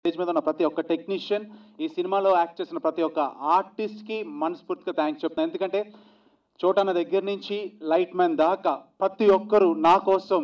stage మీద ఉన్న ప్రతి ఒక్క టెక్నీషియన్ ఈ సినిమాలో యాక్ట్ చేసిన ప్రతి ఒక్క ఆర్టిస్ట్కి మనస్ఫూర్తిగా థ్యాంక్స్ చెప్తున్నాను ఎందుకంటే చోటన్న దగ్గర నుంచి లైట్ మ్యాన్ దాకా ప్రతి ఒక్కరు నా కోసం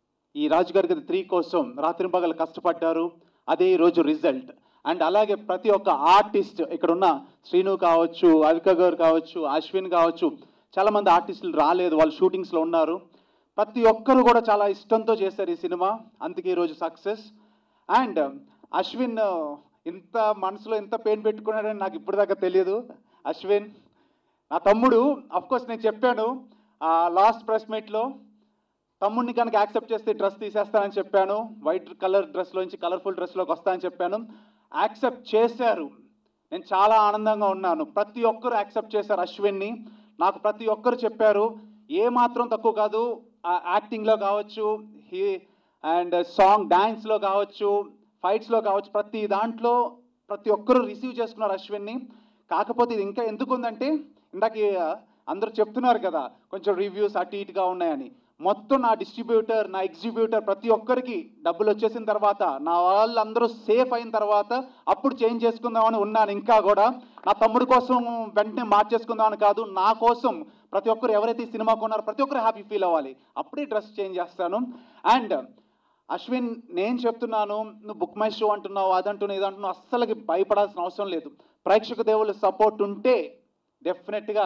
ఈ రాజుగారి గది త్రీ కోసం రాత్రింపగలు కష్టపడ్డారు అదే ఈరోజు రిజల్ట్ అండ్ అలాగే ప్రతి ఒక్క ఆర్టిస్ట్ ఇక్కడ ఉన్న శ్రీను కావచ్చు అవిక గారు కావచ్చు అశ్విన్ కావచ్చు చాలా మంది ఆర్టిస్టులు రాలేదు వాళ్ళు షూటింగ్స్లో ఉన్నారు ప్రతి ఒక్కరు కూడా చాలా ఇష్టంతో చేశారు ఈ సినిమా అందుకే ఈరోజు సక్సెస్ అండ్ అశ్విన్ ఇంత మనసులో ఎంత పెయిన్ పెట్టుకున్నాడని నాకు ఇప్పటిదాకా తెలియదు అశ్విన్ నా తమ్ముడు కోర్స్ నేను చెప్పాను లాస్ట్ ప్రెస్ మీట్లో తమ్ముడిని కనుక యాక్సెప్ట్ చేస్తే డ్రెస్ తీసేస్తానని చెప్పాను వైట్ కలర్ డ్రెస్లోంచి కలర్ఫుల్ డ్రెస్లోకి వస్తానని చెప్పాను యాక్సెప్ట్ చేశారు నేను చాలా ఆనందంగా ఉన్నాను ప్రతి ఒక్కరు యాక్సెప్ట్ చేశారు అశ్విన్ని నాకు ప్రతి ఒక్కరు చెప్పారు ఏ మాత్రం తక్కువ కాదు యాక్టింగ్లో కావచ్చు హీ అండ్ సాంగ్ డ్యాన్స్లో కావచ్చు ఫైట్స్లో కావచ్చు ప్రతి దాంట్లో ప్రతి ఒక్కరు రిసీవ్ చేసుకున్నారు అశ్విన్ని కాకపోతే ఇది ఇంకా ఎందుకు ఉందంటే ఇందాక అందరూ చెప్తున్నారు కదా కొంచెం రివ్యూస్ అటు ఇటుగా ఉన్నాయని మొత్తం నా డిస్ట్రిబ్యూటర్ నా ఎగ్జిబ్యూటర్ ప్రతి ఒక్కరికి డబ్బులు వచ్చేసిన తర్వాత నా వాళ్ళందరూ సేఫ్ అయిన తర్వాత అప్పుడు చేంజ్ చేసుకుందామని ఉన్నాను ఇంకా కూడా నా తమ్ముడు కోసం వెంటనే మార్చేసుకుందామని కాదు నా కోసం ప్రతి ఒక్కరు ఎవరైతే ఈ సినిమా కొన్నారో ప్రతి ఒక్కరు హ్యాపీ ఫీల్ అవ్వాలి అప్పుడే డ్రెస్ చేంజ్ చేస్తాను అండ్ అశ్విన్ నేను చెప్తున్నాను నువ్వు బుక్ మై షో అంటున్నావు అదంటున్నావు ఇదంటున్నావు అస్సలకి భయపడాల్సిన అవసరం లేదు ప్రేక్షక దేవుళ్ళ సపోర్ట్ ఉంటే డెఫినెట్గా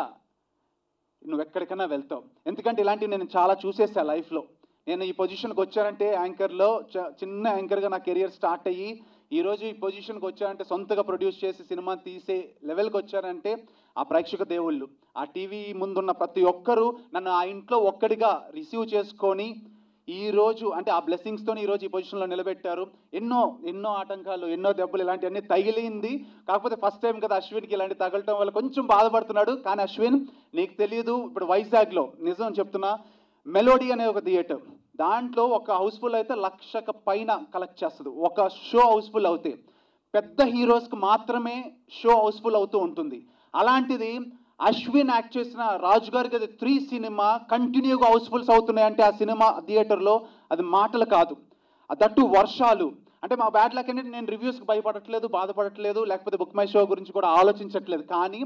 నువ్వు ఎక్కడికైనా వెళ్తావు ఎందుకంటే ఇలాంటివి నేను చాలా చూసేసా లైఫ్లో నేను ఈ పొజిషన్కి వచ్చానంటే యాంకర్లో చ- చిన్న యాంకర్గా నా కెరియర్ స్టార్ట్ అయ్యి ఈరోజు ఈ పొజిషన్కి వచ్చానంటే సొంతగా ప్రొడ్యూస్ చేసి సినిమా తీసే లెవెల్కి వచ్చానంటే ఆ ప్రేక్షక దేవుళ్ళు ఆ టీవీ ముందున్న ప్రతి ఒక్కరూ నన్ను ఆ ఇంట్లో ఒక్కడిగా రిసీవ్ చేసుకొని ఈ రోజు అంటే ఆ బ్లెస్సింగ్స్తో ఈ రోజు ఈ పొజిషన్లో నిలబెట్టారు ఎన్నో ఎన్నో ఆటంకాలు ఎన్నో దెబ్బలు ఇలాంటివన్నీ తగిలింది కాకపోతే ఫస్ట్ టైం కదా అశ్విన్కి ఇలాంటి తగలటం వల్ల కొంచెం బాధపడుతున్నాడు కానీ అశ్విన్ నీకు తెలియదు ఇప్పుడు వైజాగ్లో నిజం చెప్తున్నా మెలోడీ అనే ఒక థియేటర్ దాంట్లో ఒక హౌస్ఫుల్ అయితే లక్షక పైన కలెక్ట్ చేస్తుంది ఒక షో హౌస్ఫుల్ అవుతే పెద్ద హీరోస్కి మాత్రమే షో హౌస్ఫుల్ అవుతూ ఉంటుంది అలాంటిది అశ్విన్ యాక్ట్ చేసిన రాజు గారికి అది త్రీ సినిమా కంటిన్యూగా హౌస్ఫుల్స్ అవుతున్నాయి అంటే ఆ సినిమా థియేటర్లో అది మాటలు కాదు దట్టు వర్షాలు అంటే మా బ్యాడ్ లక్ అనేది నేను రివ్యూస్కి భయపడట్లేదు బాధపడట్లేదు లేకపోతే బుక్ మై షో గురించి కూడా ఆలోచించట్లేదు కానీ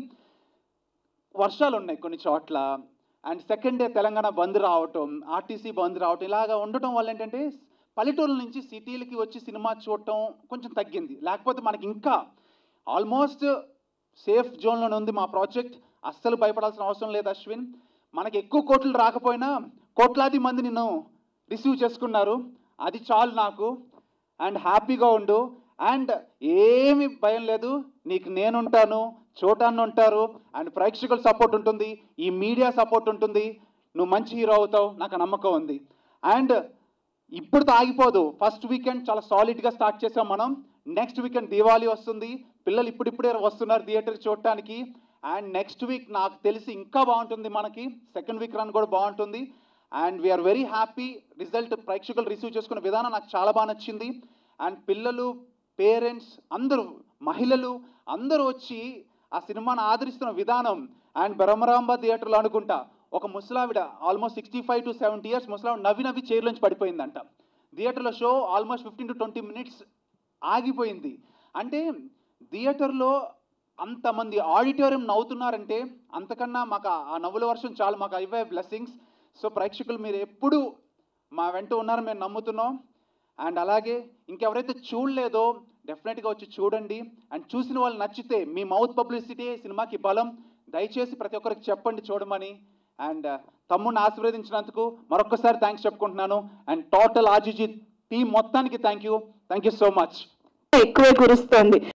వర్షాలు ఉన్నాయి కొన్ని చోట్ల and second day Telangana bandh రావటం ఆర్టీసీ బంద్ రావటం ఇలాగా ఉండటం వల్ల ఏంటంటే పల్లెటూరుల నుంచి సిటీలకి వచ్చి సినిమా చూడటం కొంచెం తగ్గింది లేకపోతే మనకి ఇంకా ఆల్మోస్ట్ సేఫ్ జోన్లోనే ఉంది మా ప్రాజెక్ట్ అస్సలు భయపడాల్సిన అవసరం లేదు అశ్విన్ మనకి ఎక్కువ కోట్లు రాకపోయినా కోట్లాది మంది నిన్ను రిసీవ్ చేసుకున్నారు అది చాలు నాకు అండ్ హ్యాపీగా ఉండు అండ్ ఏమి భయం లేదు నీకు నేనుంటాను చోటాన్ని ఉంటారు అండ్ ప్రేక్షకుల సపోర్ట్ ఉంటుంది ఈ మీడియా సపోర్ట్ ఉంటుంది నువ్వు మంచి హీరో అవుతావు నాకు ఆ నమ్మకం ఉంది అండ్ ఇప్పుడు ఆగిపోదు ఫస్ట్ వీకెండ్ చాలా సాలిడ్గా స్టార్ట్ చేసాం మనం నెక్స్ట్ వీకెండ్ దివాళీ వస్తుంది పిల్లలు ఇప్పుడిప్పుడే వస్తున్నారు థియేటర్ చూడటానికి అండ్ నెక్స్ట్ వీక్ నాకు తెలిసి ఇంకా బాగుంటుంది మనకి సెకండ్ వీక్ రన్ కూడా బాగుంటుంది and we are very happy result ప్రేక్షకులు రిసీవ్ చేసుకున్న విధానం నాకు చాలా బాగా నచ్చింది అండ్ పిల్లలు పేరెంట్స్ అందరూ మహిళలు అందరూ వచ్చి ఆ సినిమాను ఆదరిస్తున్న విధానం అండ్ బ్రహ్మరాంబ థియేటర్లో అనుకుంటా ఒక ముసలావిడ almost sixty five to seventy years ముసలావిడ నవ్వి నవ్వి చైర్లోంచి పడిపోయిందంట థియేటర్లో show almost fifteen to twenty minutes ఆగిపోయింది అంటే థియేటర్లో అంతమంది ఆడిటోరియం నవ్వుతున్నారంటే అంతకన్నా మాకు ఆ- ఆ నవ్వుల వర్షం చాలు మాకు అవే బ్లెస్సింగ్స్ సో ప్రేక్షకులు మీరు ఎప్పుడు మా వెంట ఉన్నారని మేము నమ్ముతున్నాం అండ్ అలాగే ఇంకెవరైతే చూడలేదో డెఫినెట్గా వచ్చి చూడండి అండ్ చూసిన వాళ్ళు నచ్చితే మీ మౌత్ పబ్లిసిటీ సినిమాకి బలం దయచేసి ప్రతి ఒక్కరికి చెప్పండి చూడమని అండ్ తమ్ముడిని ఆశీర్వదించినందుకు మరొకసారి థ్యాంక్స్ చెప్పుకుంటున్నాను అండ్ టోటల్ ఆర్జీజీ టీం మొత్తానికి thank you thank you so much ఎక్కువే కురుస్తోంది